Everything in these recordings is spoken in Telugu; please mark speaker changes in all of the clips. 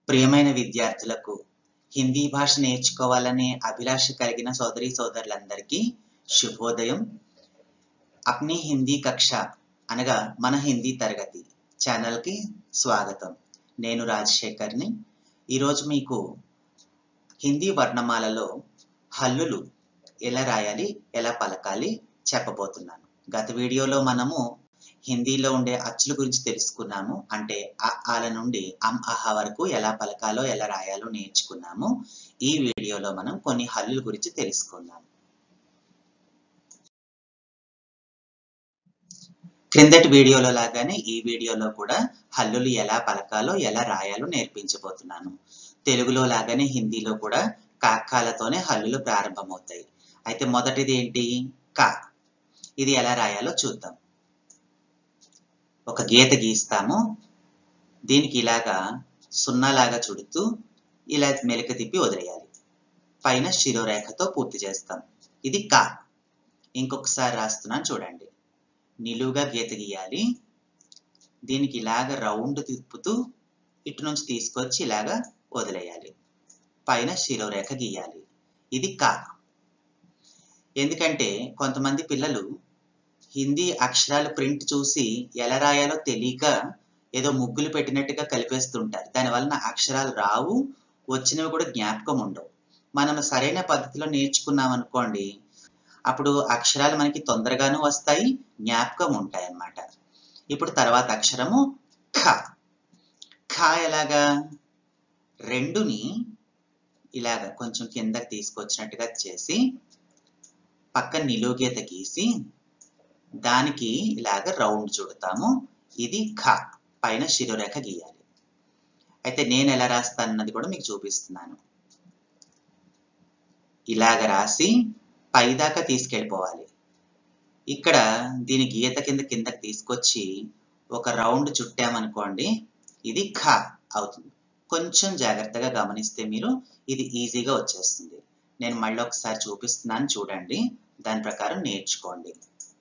Speaker 1: ప్రియమైన విద్యార్థులకు హిందీ భాష నేర్చుకోవాలనే అభిలాష కలిగిన సోదరి సోదరులందరికీ శుభోదయం అప్ని హిందీ కక్ష అనగా మన హిందీ తరగతి ఛానల్కి స్వాగతం నేను రాజశేఖర్ని ఈరోజు మీకు హిందీ వర్ణమాలలో హల్లులు ఎలా రాయాలి ఎలా పలకాలి చెప్పబోతున్నాను గత వీడియోలో మనము హిందీలో ఉండే అచ్చుల గురించి తెలుసుకున్నాము అంటే అ ఆల నుండి అమ్ అహ వరకు ఎలా పలకాలో ఎలా రాయాలో నేర్చుకున్నాము ఈ వీడియోలో మనం కొన్ని హల్లుల గురించి తెలుసుకుందాం క్రిందటి వీడియోలో లాగానే ఈ వీడియోలో కూడా హల్లులు ఎలా పలకాలో ఎలా రాయాలో నేర్పించబోతున్నాను తెలుగులో లాగానే హిందీలో కూడా కాకాలతోనే హల్లులు ప్రారంభమవుతాయి అయితే మొదటిది ఏంటి కా ఇది ఎలా రాయాలో చూద్దాం ఒక గీత గీస్తాము దీనికి ఇలాగా సున్నాలాగా చుడుతూ ఇలా మెలిక తిప్పి వదిలేయాలి పైన శిరోరేఖతో పూర్తి చేస్తాం ఇది కా ఇంకొకసారి రాస్తున్నాను చూడండి నిలువుగా గీత గీయాలి దీనికి ఇలాగ రౌండ్ తిప్పుతూ ఇటు నుంచి తీసుకొచ్చి ఇలాగా వదిలేయాలి పైన శిరోరేఖ గీయాలి ఇది కా ఎందుకంటే కొంతమంది పిల్లలు హిందీ అక్షరాలు ప్రింట్ చూసి ఎలా రాయాలో తెలియక ఏదో ముగ్గులు పెట్టినట్టుగా కలిపేస్తుంటారు దాని వలన అక్షరాలు రావు వచ్చినవి కూడా జ్ఞాపకం ఉండవు మనం సరైన పద్ధతిలో నేర్చుకున్నాం అనుకోండి అప్పుడు అక్షరాలు మనకి తొందరగాను వస్తాయి జ్ఞాపకం ఉంటాయి అన్నమాట ఇప్పుడు తర్వాత అక్షరము ఖ ఖ ఎలాగా రెండుని ఇలాగ కొంచెం కిందకి తీసుకొచ్చినట్టుగా చేసి పక్కన నిలువుగీత గీసి దానికి ఇలాగ రౌండ్ చుడతాము ఇది ఖ పైన శిరోరేఖ గీయాలి అయితే నేను ఎలా రాస్తానన్నది కూడా మీకు చూపిస్తున్నాను ఇలాగ రాసి పైదాకా తీసుకెళ్ళిపోవాలి ఇక్కడ దీని గీత కింద కిందకి తీసుకొచ్చి ఒక రౌండ్ చుట్టామనుకోండి ఇది ఖ అవుతుంది కొంచెం జాగ్రత్తగా గమనిస్తే మీరు ఇది ఈజీగా వచ్చేస్తుంది నేను మళ్ళీ ఒకసారి చూపిస్తున్నాను చూడండి దాని ప్రకారం నేర్చుకోండి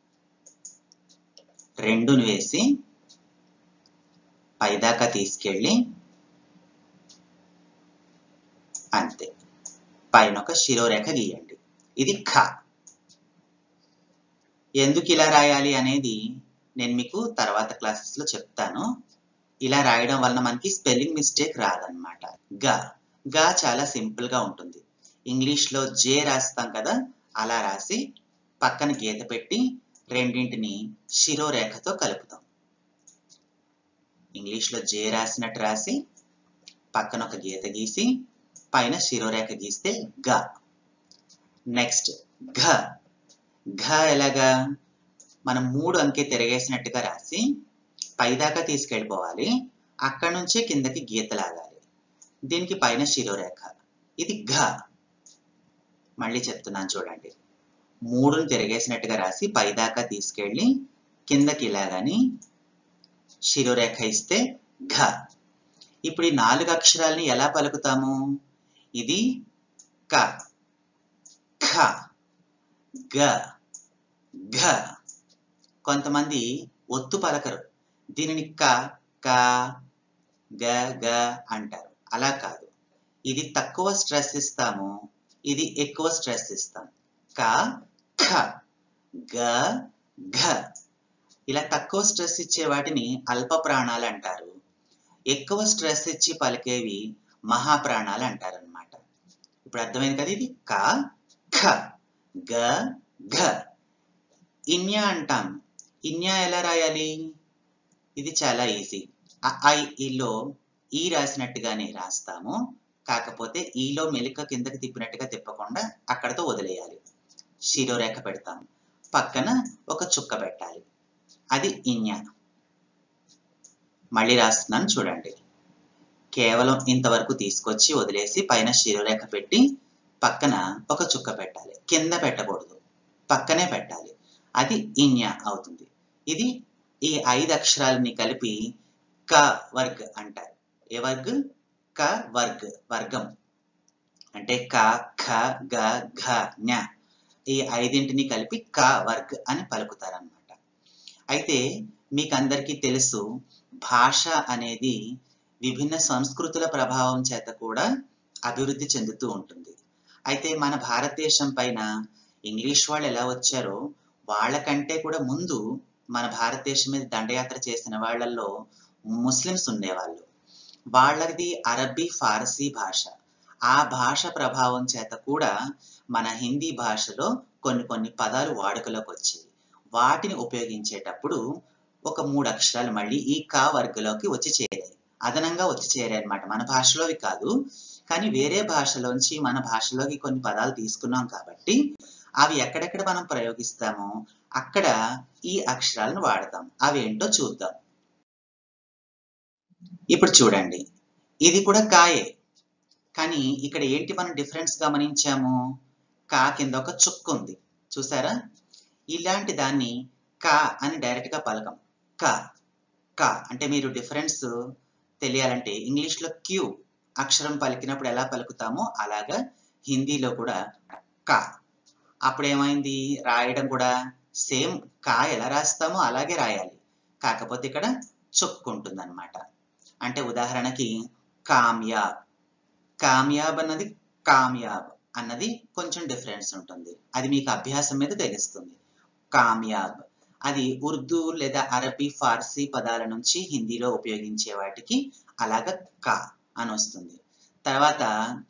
Speaker 1: రెండుని వేసి పైదాకా తీసుకెళ్ళి అంతే పైన ఒక శిరోరేఖ గీయండి ఇది ఖ ఎందుకు ఇలా రాయాలి అనేది నేను మీకు తర్వాత క్లాసెస్ లో చెప్తాను ఇలా రాయడం వలన మనకి స్పెల్లింగ్ మిస్టేక్ రాదనమాట గ గ చాలా సింపుల్ గా ఉంటుంది ఇంగ్లీష్ లో జే రాస్తాం కదా అలా రాసి పక్కన గీత పెట్టి రెండింటిని శిరోరేఖతో కలుపుతాం ఇంగ్లీష్లో జే రాసినట్టు రాసి పక్కన ఒక గీత గీసి పైన శిరోరేఖ గీస్తే గ నెక్స్ట్ ఘ ఘ ఎలాగా మనం మూడు అంకె తిరగేసినట్టుగా రాసి పైదాకా తీసుకెళ్ళిపోవాలి అక్కడ నుంచి కిందకి గీత లాగాలి దీనికి పైన శిరోరేఖ ఇది ఘ మళ్ళీ చెప్తున్నాను చూడండి మూడును తిరగేసినట్టుగా రాసి పైదాకా తీసుకెళ్ళి కిందకి ఇలాగని శిరోరేఖ ఇస్తే ఘ ఇప్పుడు ఈ నాలుగు అక్షరాలని ఎలా పలుకుతాము ఇది క ఖ గ ఘ కొంతమంది ఒత్తు పలకరు దీనిని క క గ గ అంటారు అలా కాదు ఇది తక్కువ స్ట్రెస్ ఇస్తాము ఇది ఎక్కువ స్ట్రెస్ ఇస్తాం క ఖ గ ఘ ఇలా తక్కువ స్ట్రెస్ ఇచ్చే వాటిని అల్ప ప్రాణాలు అంటారు ఎక్కువ స్ట్రెస్ ఇచ్చి పలికేవి మహాప్రాణాలు అంటారు అనమాట ఇప్పుడు అర్థమైంది కదా ఇది క ఖ గ ఘ ఇన్యా అంటాం ఇన్యా ఎలా రాయాలి ఇది చాలా ఈజీ ఐ ఈలో ఈ రాసినట్టుగానే రాస్తాము కాకపోతే ఈలో మెలిక కిందకి తిప్పినట్టుగా తిప్పకుండా అక్కడతో వదిలేయాలి శిరోరేఖ పెడతాం పక్కన ఒక చుక్క పెట్టాలి అది ఇన్య మళ్ళీ రాస్తున్నాను చూడండి కేవలం ఇంతవరకు తీసుకొచ్చి వదిలేసి పైన శిరోరేఖ పెట్టి పక్కన ఒక చుక్క పెట్టాలి కింద పెట్టకూడదు పక్కనే పెట్టాలి అది ఇన్య అవుతుంది ఇది ఈ ఐదు అక్షరాలని కలిపి క వర్గ్ అంటారు ఏ వర్గ్ క వర్గ్ వర్గం అంటే క ఖ గ ఘ ఞ ఈ ఐదింటిని కలిపి క వర్గ్ అని పలుకుతారనమాట అయితే మీకు అందరికీ తెలుసు భాష అనేది విభిన్న సంస్కృతుల ప్రభావం చేత కూడా అభివృద్ధి చెందుతూ ఉంటుంది అయితే మన భారతదేశం పైన ఇంగ్లీష్ వాళ్ళు ఎలా వచ్చారో వాళ్ళకంటే కూడా ముందు మన భారతదేశం మీద దండయాత్ర చేసిన వాళ్ళల్లో ముస్లిమ్స్ ఉండేవాళ్ళు వాళ్ళది అరబ్బీ ఫారసీ భాష ఆ భాష ప్రభావం చేత కూడా మన హిందీ భాషలో కొన్ని కొన్ని పదాలు వాడుకలోకి వచ్చాయి వాటిని ఉపయోగించేటప్పుడు ఒక మూడు అక్షరాలు మళ్ళీ ఈ కా వర్గలోకి వచ్చి చేరాయి అదనంగా వచ్చి చేరాయి అనమాట మన భాషలోవి కాదు కానీ వేరే భాషలోంచి మన భాషలోకి కొన్ని పదాలు తీసుకున్నాం కాబట్టి అవి ఎక్కడెక్కడ మనం ప్రయోగిస్తామో అక్కడ ఈ అక్షరాలను వాడతాం అవి ఏంటో చూద్దాం ఇప్పుడు చూడండి ఇది కూడా కాయే కానీ ఇక్కడ ఏంటి మనం డిఫరెన్స్ గమనించాము కా కింద ఒక చుక్క ఉంది చూసారా ఇలాంటి దాన్ని కా అని డైరెక్ట్ గా పలకం కా కా అంటే మీరు డిఫరెన్స్ తెలియాలంటే ఇంగ్లీష్ లో క్యూ అక్షరం పలికినప్పుడు ఎలా పలుకుతామో అలాగా హిందీలో కూడా కా అప్పుడు ఏమైంది రాయడం కూడా సేమ్ కా ఎలా రాస్తామో అలాగే రాయాలి కాకపోతే ఇక్కడ చుక్కు ఉంటుంది అనమాట అంటే ఉదాహరణకి కామ్యాబ్ కామ్యాబ్ అన్నది కామ్యాబ్ అన్నది కొంచెం డిఫరెన్స్ ఉంటుంది అది మీకు అభ్యాసం మీద తెలుస్తుంది కామ్యాబ్ అది ఉర్దూ లేదా అరబీ ఫార్సీ పదాల నుంచి హిందీలో ఉపయోగించే వాటికి అలాగ కా అని వస్తుంది తర్వాత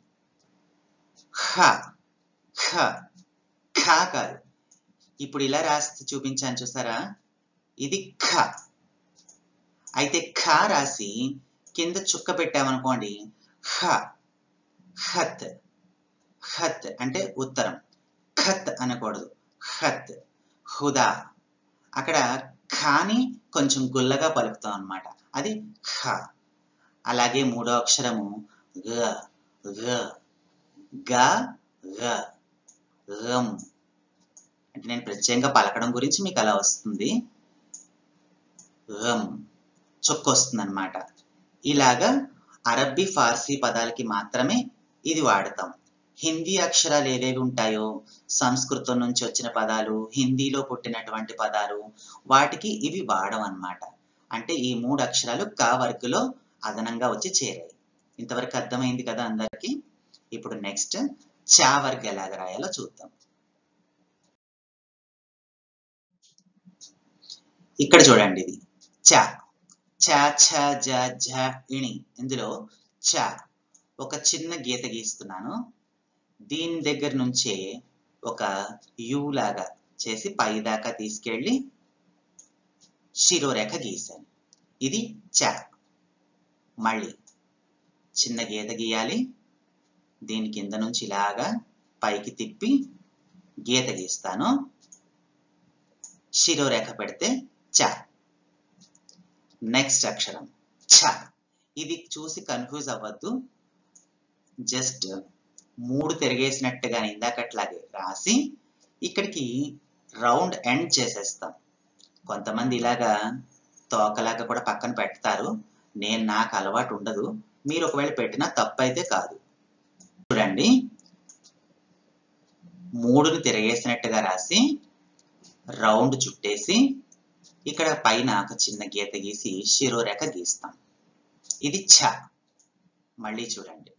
Speaker 1: ఖ ఖ ఖ కాదు ఇప్పుడు ఇలా రాసి చూపించాను చూసారా ఇది ఖ అయితే ఖ రాసి కింద చుక్క పెట్టామనుకోండి ఖ ఖత్ ఖత్ అంటే ఉత్తరం ఖత్ అనకూడదు ఖత్ హుదా అక్కడ ఖాని కొంచెం గుల్లగా పలుకుతాం అన్నమాట అది ఖ అలాగే మూడో అక్షరము గ గ గ గ గమ్ అంటే నేను ప్రత్యేకంగా పలకడం గురించి మీకు అలా వస్తుంది గమ్ చొక్కొస్తుంది అనమాట ఇలాగా అరబ్బీ ఫార్సీ పదాలకి మాత్రమే ఇది వాడతాం హిందీ అక్షరాలు ఏవేవి ఉంటాయో సంస్కృతం నుంచి వచ్చిన పదాలు హిందీలో పుట్టినటువంటి పదాలు వాటికి ఇవి వాడడం అన్నమాట అంటే ఈ మూడు అక్షరాలు కా వర్గులో అదనంగా వచ్చి చేరాయి ఇంతవరకు అర్థమైంది కదా అందరికి ఇప్పుడు నెక్స్ట్ చా వర్గ ఎలాగ రాయాలో చూద్దాం ఇక్కడ చూడండి ఇది చా చా ఛ జ ఝ ఇణి ఇందులో చ ఒక చిన్న గీత గీస్తున్నాను దీని దగ్గర నుంచే ఒక యు లాగా చేసి పై దాకా తీసుకెళ్ళి శిరోరేఖ గీశాను ఇది చ మళ్ళీ చిన్న గీత గీయాలి దీని కింద నుంచి ఇలాగా పైకి తిప్పి గీత గీస్తాను శిరోరేఖ పెడితే చ నెక్స్ట్ అక్షరం ఛ ఇది చూసి కన్ఫ్యూజ్ అవ్వద్దు జస్ట్ మూడు తిరిగేసినట్టుగా ఇందాకట్లాగే రాసి ఇక్కడికి రౌండ్ ఎండ్ చేసేస్తాం కొంతమంది ఇలాగా తోకలాగా కూడా పక్కన పెడతారు నేను నాకు అలవాటు ఉండదు మీరు ఒకవేళ పెట్టినా తప్పు అయితే కాదు చూడండి మూడుని తిరగేసినట్టుగా రాసి రౌండ్ చుట్టేసి ఇక్కడ పైన ఒక చిన్న గీత గీసి శిరోరేఖ గీస్తాం ఇది ఛ మళ్ళీ చూడండి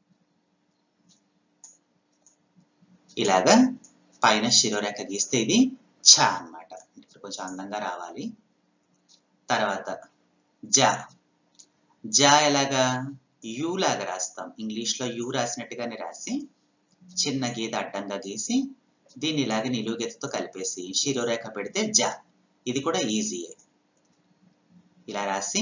Speaker 1: ఇలాగా పైన శిరోరేఖ గీస్తే ఇది ఛ అన్నమాట ఇక్కడ కొంచెం అందంగా రావాలి తర్వాత జ జ ఎలాగా యు లాగా రాస్తాం ఇంగ్లీష్ లో యు రాసినట్టుగానే రాసి చిన్న గీత అడ్డంగా గీసి దీన్ని ఇలాగే నిలువు గీతతో కలిపేసి శిరోరేఖ పెడితే జ ఇది కూడా ఈజీయే ఇలా రాసి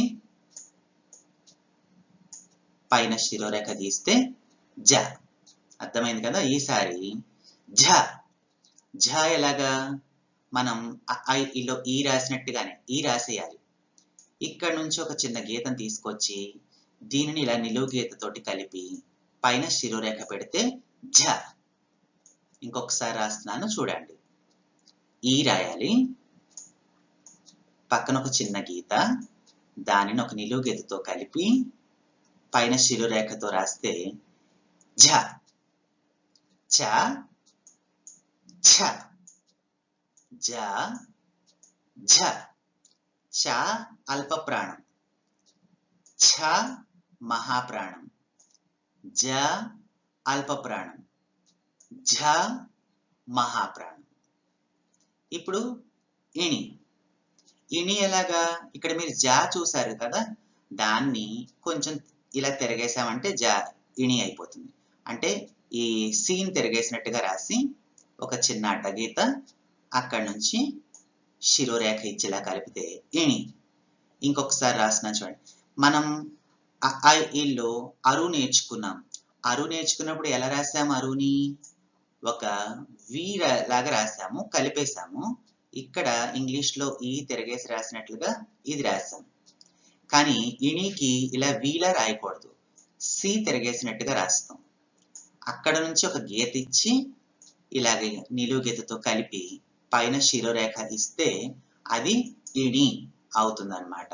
Speaker 1: పైన శిరోరేఖ గీస్తే జ అర్థమైంది కదా ఈసారి ఝ ఝ ఎలాగా మనం ఇలో ఈ రాసినట్టుగానే ఈ రాసేయాలి ఇక్కడ నుంచి ఒక చిన్న గీతం తీసుకొచ్చి దీనిని ఇలా నిలువు గీతతోటి కలిపి పైన శిరోరేఖ పెడితే ఝ ఇంకొకసారి రాస్తున్నాను చూడండి ఈ రాయాలి పక్కన ఒక చిన్న గీత దానిని ఒక నిలువు గీతతో కలిపి పైన శిరోరేఖతో రాస్తే ఝ చ ఛ జ ఝ చ అల్ప ప్రాణం ఛ మహాప్రాణం జ అల్ప ప్రాణం ఝ మహాప్రాణం ఇప్పుడు ఇణి ఇణి ఎలాగా ఇక్కడ మీరు జా చూసారు కదా దాన్ని కొంచెం ఇలా తిరగేసామంటే జా ఇణి అయిపోతుంది అంటే ఈ సీన్ తిరగేసినట్టుగా రాసి ఒక చిన్న అడ్డగీత అక్కడి నుంచి శిరోరేఖ ఇచ్చేలా కలిపితే ఇణి ఇంకొకసారి రాసిన చూడండి మనం ఇల్లు అరు నేర్చుకున్నాం అరు నేర్చుకున్నప్పుడు ఎలా రాసాము అరుని ఒక వి లాగా రాసాము కలిపేశాము ఇక్కడ ఇంగ్లీష్ లో ఈ తిరగేసి రాసినట్లుగా ఇది రాసాం కానీ ఇణికి ఇలా వీలా రాయకూడదు సి తిరగేసినట్టుగా రాస్తాం అక్కడ నుంచి ఒక గీత ఇచ్చి ఇలాగే నిలువు గీతతో కలిపి పైన శిరోరేఖ ఇస్తే అది ఇణి అవుతుందన్నమాట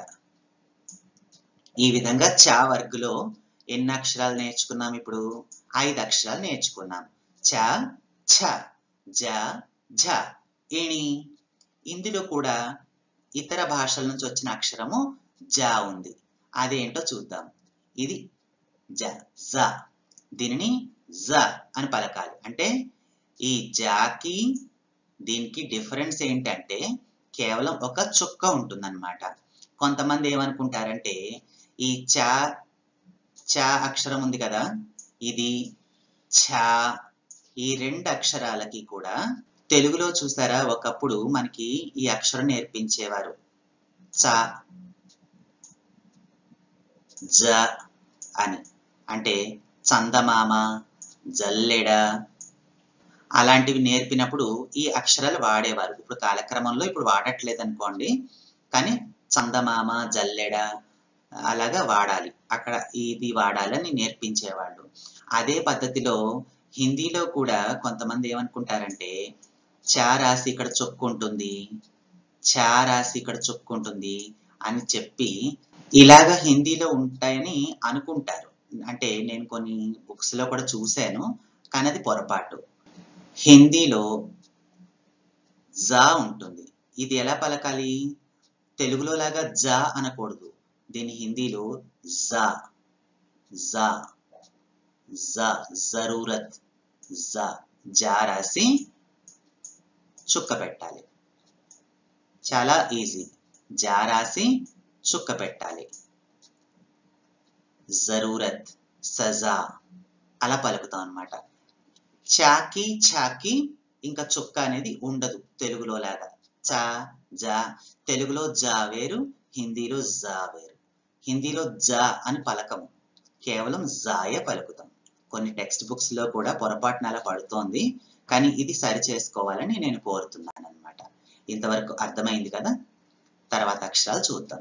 Speaker 1: ఈ విధంగా చా వర్గులో ఎన్ని అక్షరాలు నేర్చుకున్నాం ఇప్పుడు ఐదు అక్షరాలు నేర్చుకున్నాం చ ఛ జ ఝ ఇణి ఇందులో కూడా ఇతర భాషల నుంచి వచ్చిన అక్షరము జ ఉంది అదేంటో చూద్దాం ఇది జ జ దీనిని జ అని పలకాలి అంటే ఈ జాకి దీనికి డిఫరెన్స్ ఏంటంటే కేవలం ఒక చుక్క ఉంటుందన్నమాట కొంతమంది ఏమనుకుంటారంటే ఈ చా చా అక్షరం ఉంది కదా ఇది ఛా ఈ రెండు అక్షరాలకి కూడా తెలుగులో చూసారా ఒకప్పుడు మనకి ఈ అక్షరం నేర్పించేవారు చ జ అని అంటే చందమామ జల్లెడ అలాంటివి నేర్పినప్పుడు ఈ అక్షరాలు వాడేవారు ఇప్పుడు కాలక్రమంలో ఇప్పుడు వాడట్లేదు అనుకోండి కానీ చందమామ జల్లెడ అలాగా వాడాలి అక్కడ ఇది వాడాలని నేర్పించేవాళ్ళు అదే పద్ధతిలో హిందీలో కూడా కొంతమంది ఏమనుకుంటారంటే చా రాసి ఇక్కడ చొక్కుంటుంది చా రాసి ఇక్కడ చొక్కుంటుంది అని చెప్పి ఇలాగ హిందీలో ఉంటాయని అనుకుంటారు అంటే నేను కొన్ని బుక్స్ లో కూడా చూశాను కానీ అది పొరపాటు హిందీలో జా ఉంటుంది ఇది ఎలా పలకాలి తెలుగులో లాగా జా అనకూడదు దీని హిందీలో జా జా జా జరూరత్ జా జా రాసి చుక్క పెట్టాలి చాలా ఈజీ జా రాసి చుక్క పెట్టాలి జరూరత్ సజా అలా పలుకుతాం అనమాట చాకి చాకి ఇంకా చుక్క అనేది ఉండదు తెలుగులో లాగా చా జా తెలుగులో జా వేరు హిందీలో జా వేరు హిందీలో జా అని పలకము కేవలం జాయ పలుకుతాం కొన్ని టెక్స్ట్ బుక్స్ లో కూడా పొరపాటున అలా పడుతోంది కానీ ఇది సరి చేసుకోవాలని నేను కోరుతున్నాను అనమాట ఇంతవరకు అర్థమైంది కదా తర్వాత అక్షరాలు చూద్దాం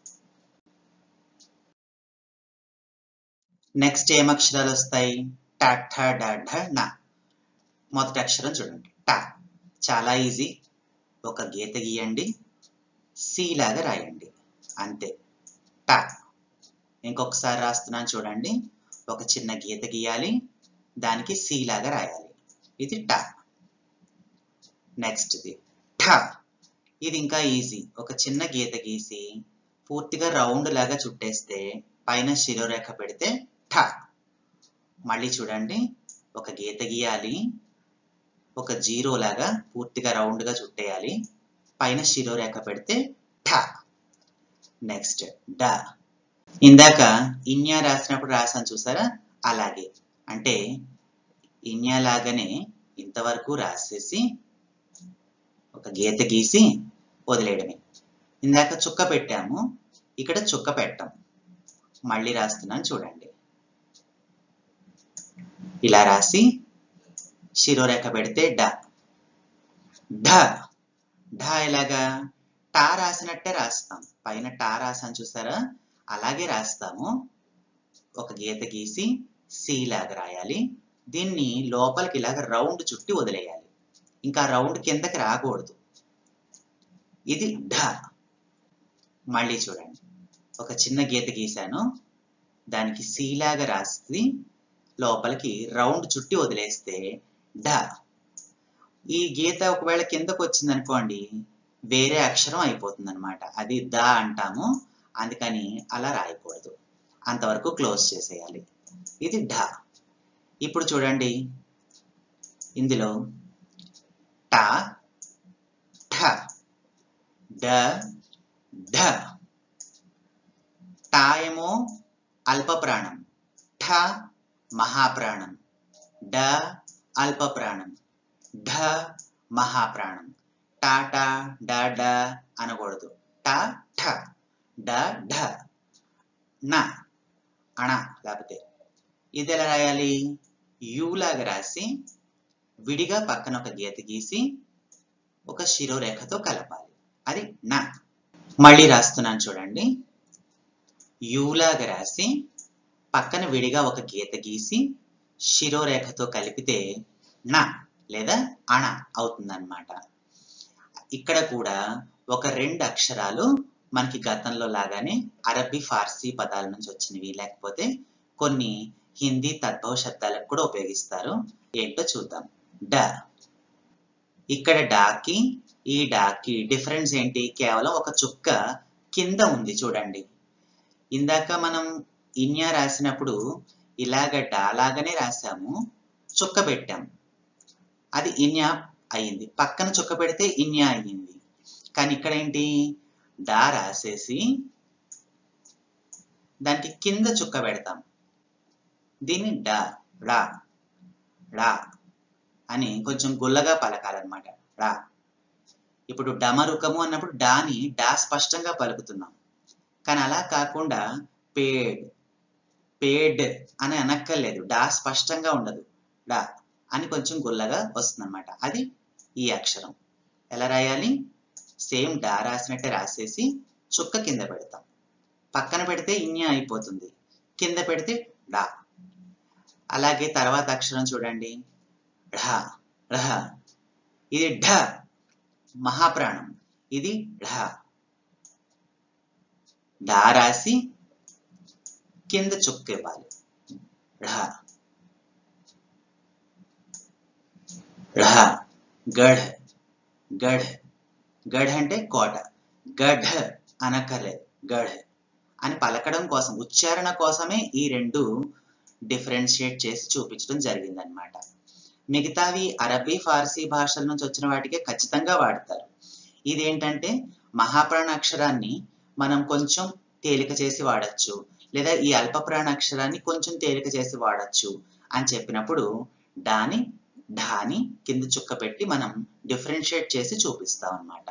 Speaker 1: నెక్స్ట్ ఏం అక్షరాలు వస్తాయి ట ఠ డ ఢ న మొదటి అక్షరం చూడండి ట చాలా ఈజీ ఒక గీత గీయండి సి లాగా రాయండి అంతే ట ఇంకొకసారి రాస్తున్నాను చూడండి ఒక చిన్న గీత గీయాలి దానికి సి లాగా రాయాలి ఇది ట నెక్స్ట్ ఇది ఠ ఇది ఇంకా ఈజీ ఒక చిన్న గీత గీసి పూర్తిగా రౌండ్ లాగా చుట్టేస్తే పైన శిరోరేఖ పెడితే ఠ మళ్ళీ చూడండి ఒక గీత గీయాలి ఒక జీరో లాగా పూర్తిగా రౌండ్ గా చుట్టేయాలి పైన శిరోరేఖ పెడితే ఠ నెక్స్ట్ డ ఇందాక ఇన్యా రాసినప్పుడు రాసాను చూసారా అలాగే అంటే ఇన్యా లాగానే ఇంతవరకు రాసేసి ఒక గీత గీసి వదిలేయడమే ఇందాక చుక్క పెట్టాము ఇక్కడ చుక్క పెట్టాం మళ్ళీ రాస్తున్నాను చూడండి ఇలా రాసి శిరోరేఖ పెడితే డ ఢ ఢ ఎలాగా టా రాసినట్టే రాస్తాం పైన టా రాసాను చూసారా అలాగే రాస్తాము ఒక గీత గీసి సి లాగా రాయాలి దీన్ని లోపలికి ఇలాగ రౌండ్ చుట్టి వదిలేయాలి ఇంకా రౌండ్ కిందకి రాకూడదు ఇది ఢ మళ్ళీ చూడండి ఒక చిన్న గీత గీశాను దానికి సి లాగా రాసి లోపలికి రౌండ్ చుట్టి వదిలేస్తే ఢ ఈ గీత ఒకవేళ కిందకు వచ్చింది అనుకోండి వేరే అక్షరం అయిపోతుంది అనమాట అది ద అంటాము అందుకని అలా రాయకూడదు అంతవరకు క్లోజ్ చేసేయాలి ఇది ఢ ఇప్పుడు చూడండి ఇందులో ట ఠ డ ఢ టా ఏమో అల్ప ప్రాణం ఠ మహాప్రాణం డ అల్ప ప్రాణం ఢ మహాప్రాణం టాటా డ డ అనకూడదు ట ఠ డ ఢ న అణ లేకపోతే ఇది ఎలా రాయాలి యు లాగా రాసి విడిగా పక్కన ఒక గీత గీసి ఒక శిరోరేఖతో కలపాలి అది నా మళ్ళీ రాస్తున్నాను చూడండి యూలాగా రాసి పక్కన విడిగా ఒక గీత గీసి శిరోరేఖతో కలిపితే నా లేదా అణ అవుతుందన్నమాట ఇక్కడ కూడా ఒక రెండు అక్షరాలు మనకి గతంలో లాగానే అరబ్బీ ఫార్సీ పదాల నుంచి వచ్చినవి లేకపోతే కొన్ని హిందీ తద్భవ శబ్దాలకు కూడా ఉపయోగిస్తారు ఏంటో చూద్దాం డ ఇక్కడ డాకి ఈ డాకి డిఫరెన్స్ ఏంటి కేవలం ఒక చుక్క కింద ఉంది చూడండి ఇందాక మనం ఇన్యా రాసినప్పుడు ఇలాగ డా లాగానే రాసాము చుక్క పెట్టాం అది ఇన్యా అయ్యింది పక్కన చుక్క పెడితే ఇన్యా అయ్యింది కానీ ఇక్కడ ఏంటి డా రాసేసి దానికి కింద చుక్క పెడతాం దీన్ని డా డా డా అని కొంచెం గుల్లగా పలకాలన్నమాట డా ఇప్పుడు డమరుకము అన్నప్పుడు డాని డా స్పష్టంగా పలుకుతున్నాం కానీ అలా కాకుండా పేడ్ పేడ్ అని అనక్కర్లేదు డా స్పష్టంగా ఉండదు డా అని కొంచెం గుల్లగా వస్తుందన్నమాట అది ఈ అక్షరం ఎలా రాయాలి సేమ్ డా రాసినట్టే రాసేసి చుక్క కింద పెడతాం పక్కన పెడితే ఇన్య అయిపోతుంది కింద పెడితే డా అలాగే తర్వాత అక్షరం చూడండి ఢ ఢ ఇది ఢ మహాప్రాణం ఇది ఢ ఢ రాసి కింద చుక్క ఇవ్వాలి ఢ ఢ గఢ్ గఢ్ గఢ్ అంటే కోట గఢ్ అనక్కర్లేదు గఢ్ అని పలకడం కోసం ఉచ్చారణ కోసమే ఈ రెండు డిఫరెన్షియేట్ చేసి చూపించడం జరిగిందనమాట మిగతావి అరబీ ఫార్సీ భాషల నుంచి వచ్చిన వాటికే ఖచ్చితంగా వాడతారు ఇదేంటంటే మహాప్రాణ అక్షరాన్ని మనం కొంచెం తేలిక చేసి వాడచ్చు లేదా ఈ అల్పప్రాణ అక్షరాన్ని కొంచెం తేలిక చేసి వాడచ్చు అని చెప్పినప్పుడు డాని ఢాని కింద చుక్క పెట్టి మనం డిఫరెన్షియేట్ చేసి చూపిస్తాం అన్నమాట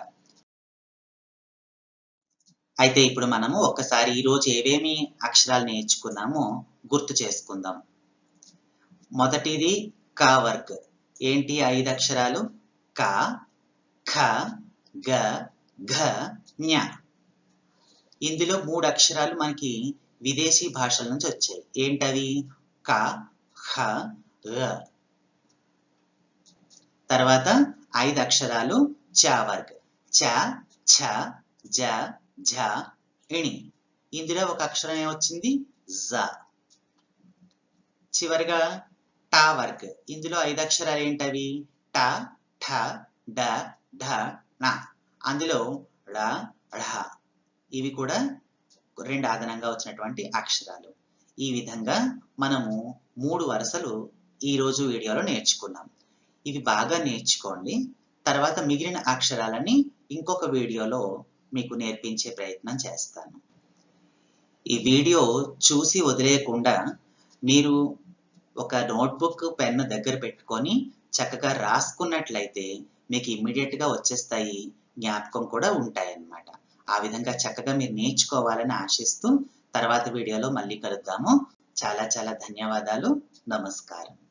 Speaker 1: అయితే ఇప్పుడు మనము ఒక్కసారి ఈ రోజు ఏవేమి అక్షరాలు నేర్చుకున్నామో గుర్తు చేసుకుందాం మొదటిది క వర్గ్ ఏంటి ఐదు అక్షరాలు క ఖ గ ఘ ఞ ఇందులో మూడు అక్షరాలు మనకి విదేశీ భాషల నుంచి వచ్చాయి ఏంటవి క ఖ ర తర్వాత ఐదు అక్షరాలు చ వర్గ్ చ ఛ జ ఝ ఇణి ఇందులో ఒక అక్షరం ఏమొచ్చింది జ చివరిగా టా వర్గ్ ఇందులో ఐదు అక్షరాలు ఏంటవి ట ఠ డ ఢ ణ అందులో డ ఢ ఇవి కూడా రెండు అదనంగా వచ్చినటువంటి అక్షరాలు ఈ విధంగా మనము మూడు వరుసలు ఈ రోజు వీడియోలో నేర్చుకున్నాం ఇవి బాగా నేర్చుకోండి తర్వాత మిగిలిన అక్షరాలని ఇంకొక వీడియోలో మీకు నేర్పించే ప్రయత్నం చేస్తాను ఈ వీడియో చూసి వదిలేయకుండా మీరు ఒక నోట్బుక్ పెన్ను దగ్గర పెట్టుకొని చక్కగా రాసుకున్నట్లయితే మీకు ఇమ్మీడియట్ గా వచ్చేస్తాయి జ్ఞాపకం కూడా ఉంటాయి అన్నమాట ఆ విధంగా చక్కగా మీరు నేర్చుకోవాలని ఆశిస్తూ తర్వాత వీడియోలో మళ్ళీ కలుద్దాము చాలా చాలా ధన్యవాదాలు నమస్కారం